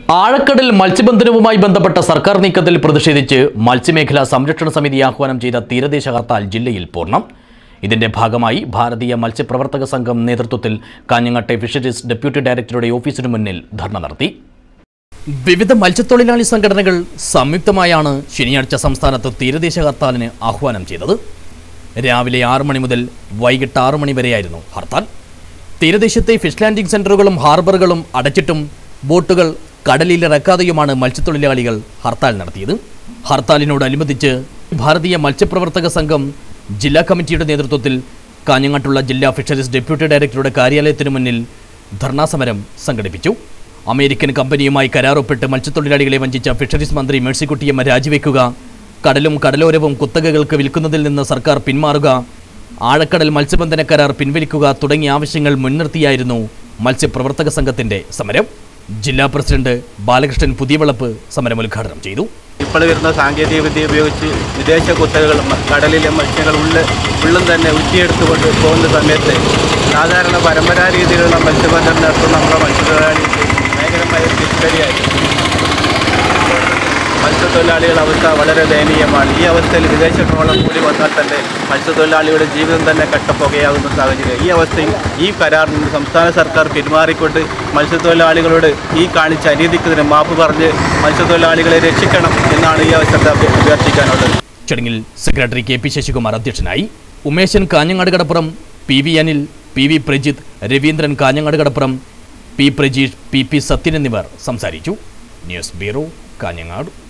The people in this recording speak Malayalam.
ആഴക്കടൽ മത്സ്യബന്ധനവുമായി ബന്ധപ്പെട്ട സർക്കാർ നീക്കത്തിൽ പ്രതിഷേധിച്ച് മത്സ്യമേഖലാ സംരക്ഷണ സമിതി ആഹ്വാനം ചെയ്ത തീരദേശ ഹർത്താൽ ജില്ലയിൽ പൂർണ്ണം ഇതിന്റെ ഭാഗമായി ഭാരതീയ മത്സ്യപ്രവർത്തക സംഘം നേതൃത്വത്തിൽ കാഞ്ഞങ്ങാട്ടെ ഫിഷറീസ് ഡെപ്യൂട്ടി ഡയറക്ടറുടെ ഓഫീസിനു മുന്നിൽ ധർണ നടത്തി വിവിധ മത്സ്യത്തൊഴിലാളി സംഘടനകൾ സംയുക്തമായാണ് ശനിയാഴ്ച സംസ്ഥാനത്ത് തീരദേശ ഹർത്താലിന് ആഹ്വാനം ചെയ്തത് രാവിലെ ആറ് മണി മുതൽ വൈകിട്ട് ആറ് മണി വരെയായിരുന്നു ഹർത്താൽ തീരദേശത്തെ ഫിഷ് ലാൻഡിംഗ് സെന്ററുകളും ഹാർബറുകളും അടച്ചിട്ടും ബോട്ടുകൾ കടലിലിറക്കാതെയുമാണ് മത്സ്യത്തൊഴിലാളികൾ ഹർത്താൽ നടത്തിയത് ഹർത്താലിനോടനുബന്ധിച്ച് ഭാരതീയ മത്സ്യപ്രവർത്തക സംഘം ജില്ലാ കമ്മിറ്റിയുടെ നേതൃത്വത്തിൽ കാഞ്ഞങ്ങാട്ടുള്ള ജില്ലാ ഫിഷറീസ് ഡെപ്യൂട്ടി ഡയറക്ടറുടെ കാര്യാലയത്തിനു മുന്നിൽ ധർണാസമരം സംഘടിപ്പിച്ചു അമേരിക്കൻ കമ്പനിയുമായി കരാറൊപ്പിട്ട് മത്സ്യത്തൊഴിലാളികളെ വഞ്ചിച്ച ഫിഷറീസ് മന്ത്രി മേഴ്സിക്കുട്ടിയമ്മ രാജിവെക്കുക കടലും കടലോരവും കുത്തകകൾക്ക് വിൽക്കുന്നതിൽ നിന്ന് സർക്കാർ പിന്മാറുക ആഴക്കടൽ മത്സ്യബന്ധന കരാർ പിൻവലിക്കുക തുടങ്ങിയ ആവശ്യങ്ങൾ മുൻനിർത്തിയായിരുന്നു മത്സ്യപ്രവർത്തക സംഘത്തിന്റെ സമരം ജില്ലാ പ്രസിഡന്റ് ബാലകൃഷ്ണൻ പുതിയവിളപ്പ് സമരം ഉദ്ഘാടനം ചെയ്തു ഇപ്പോൾ വരുന്ന സാങ്കേതിക വിദ്യ ഉപയോഗിച്ച് വിദേശ കുത്തകകൾ മ- കടലിലെ മത്സ്യങ്ങൾ ഉള്ള ഉള്ളും തന്നെ ഉറ്റിയെടുത്തുകൊണ്ട് പോകുന്ന സമയത്ത് സാധാരണ പരമ്പരാ രീതിയിലുള്ള മത്സ്യബന്ധനം നടത്തുന്ന നമ്മുടെ മത്സ്യത്തൊഴിലാളിക്ക് ഭയങ്കരമായ ഒരു തിരിച്ചടിയായിരുന്നു മത്സ്യത്തൊഴിലാളികളുടെ അവസ്ഥ വളരെ ദയനീയമാണ് ഈ അവസ്ഥയിൽ വിദേശ ട്രോളം കൂടി വന്നാൽ തന്നെ മത്സ്യത്തൊഴിലാളിയുടെ ജീവിതം തന്നെ കട്ടപ്പുകയാകുന്ന സാഹചര്യം ഈ അവസ്ഥയിൽ ഈ കരാറിൽ നിന്ന് സംസ്ഥാന സർക്കാർ പിന്മാറിക്കൊണ്ട് മത്സ്യത്തൊഴിലാളികളോട് ഈ കാണിച്ച അനീതിക്കുന്നതിന് മാപ്പ് പറഞ്ഞ് മത്സ്യത്തൊഴിലാളികളെ രക്ഷിക്കണം എന്നാണ് ഈ അവസരത്തിൽ അഭ്യ- അഭ്യർത്ഥിക്കാനുള്ളത് ചടങ്ങിൽ സെക്രട്ടറി കെ പി ശശികുമാർ അധ്യക്ഷനായി Umesan Kanhangad Kadappuram P V Anil P V Prajith Raveendran Kanhangad Kadappuram P Prajeesh P P Sathyan എന്നിവർ സംസാരിച്ചു ന്യൂസ് ബ്യൂറോ കാഞ്ഞങ്ങാട്